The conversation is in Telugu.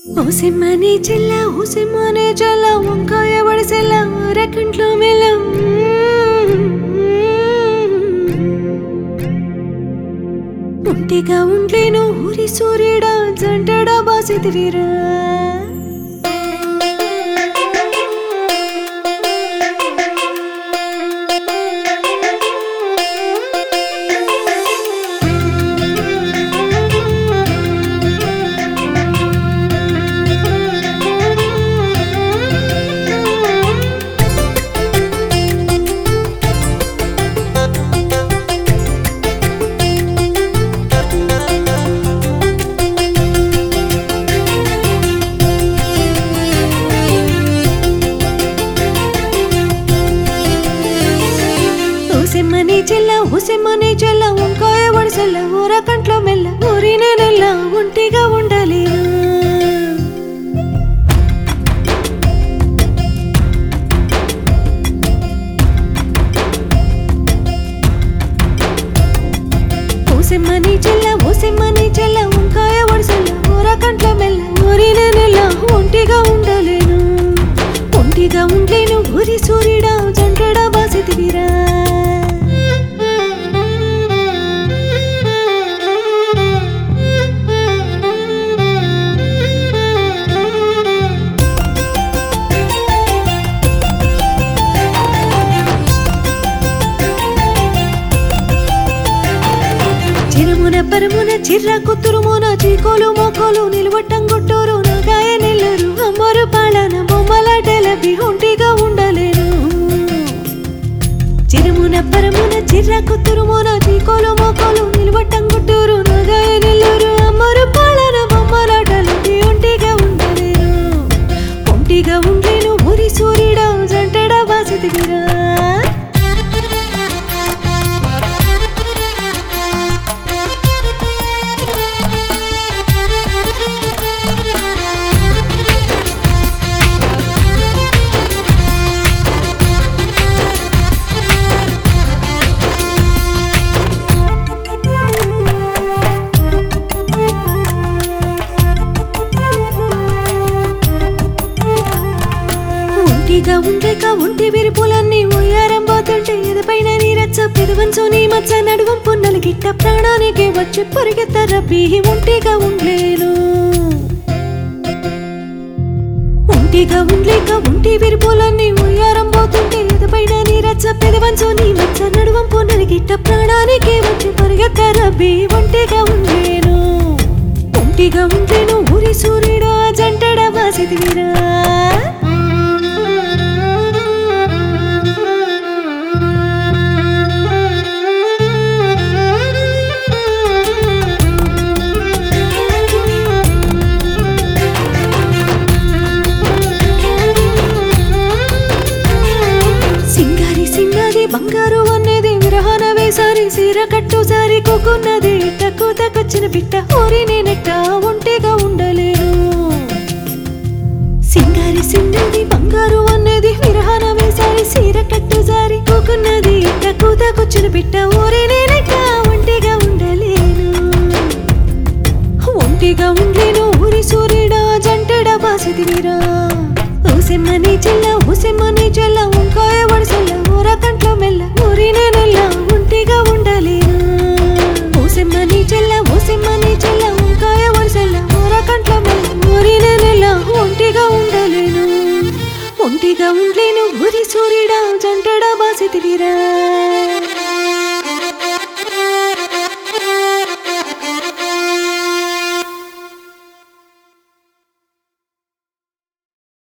ఓసిమ్మని చెల్ల ఓసిమ్మని చెల్ల వంకాయ వడిసెల్ల రెక్కంట్లో మెల్లం ఒంటిగా ఉంట్లేను ఊరి సూర్యుడా జంటడా బాసిదివిరా ఓసిమ్మని చెల్ల ఓసిమ్మని చెల్ల వంకాయ వడిసెల్ల ఊర కంట్లో మెల్ల ఊరినే నెల్ల ఒంటిగా ఉండలేను ఓసిమ్మని చెల్ల ఓసిమ్మని చెల్ల వంకాయ వడిసెల్ల ఊర కంట్లో మెల్ల ఊరినే నెల్ల ఒంటిగా ఉండలేను ఒంటిగా ఉండలేను ఊరి సూర్యుడా జంటడా బాసిదివిరా చిరుమున పరమున చిర్ర కుతురుమున చీకోలు మోకోలు నిలవట్టం గుట్టూరు నగాయ నెల్లరు అమ్మరు పాలన బొమ్మలాటలపి ఒంటిగా ఉండలేను చిరుమున పరమున చిర్ర కుతురుమున చీకోలు మోకోలు నిలవట్టం గుట్టూరు నగాయ నెల్లూరు అమ్మరు పాలన బొమ్మలాటలపి ఒంటిగా ఉండలేను ఒంటిగా ఉండలేను ఊరి సూర్యుడా జంటడా బాసిదిగిరా ఒంటిగా ఉండేక ఒంటి విరుపులన్నీ ఉయ్యారం పోతుంటే ఎదపైన నీరచ్చ పెదవంచు నీ మచ్చ నడువం పున్నలు గిట్ట ప్రాణానికి వచ్చి పరిగెత్త రబ్బి ఒంటిగా ఉండలేను ఒంటిగా ఉండలేక ఒంటి విరుపులన్నీ ఉయ్యారం పోతుంటే ఎదపైన నీరచ్చ పెదవంచు నీ మచ్చ నడువం పున్నలు గిట్ట ప్రాణానికి వచ్చి పరిగెత్త రబ్బి ఒంటిగా ఉండలేను ఒంటిగా ఉండలేను ఊరి సూర్యుడు జంటడ వాసిదివిరా సింగారి సింగారి బంగారు అనేది విరహన వేసారి సీర కట్టు సారి కూకున్నది టక్కు తకొచ్చిన బిట్ట ఓరి నేనెట్ట ఒంటిగా ఉండలేను సింగారి సింగారి బంగారు అనేది విరహన వేసారి సీర కట్టు సారి కూకున్నది టక్కు తకొచ్చిన బిట్ట ఓరి నేనెట్ట ఒంటిగా ఉండలేను ఒంటిగా ఉండలేను ఊరి సూర్యుడా జంటడా బాసిదివిరా ఊసెమ్మని చెల్ల ఊసెమ్మని చెల్ల వంకాయ వడిసెల్ల ఊర కంట్లో మెల్ల ఊరినే నెల్ల ఒంటిగా ఉండలేను ఊసెమ్మని చెల్ల ఊసెమ్మని చెల్ల వంకాయ వడిసెల్ల ఊర కంట్లో మెల్ల ఊరినే నెల్ల ఒంటిగా ఉండలేను ఒంటిగా ఉండలేను ఊరి సూర్యుడా జంటడా బాసిదివిరా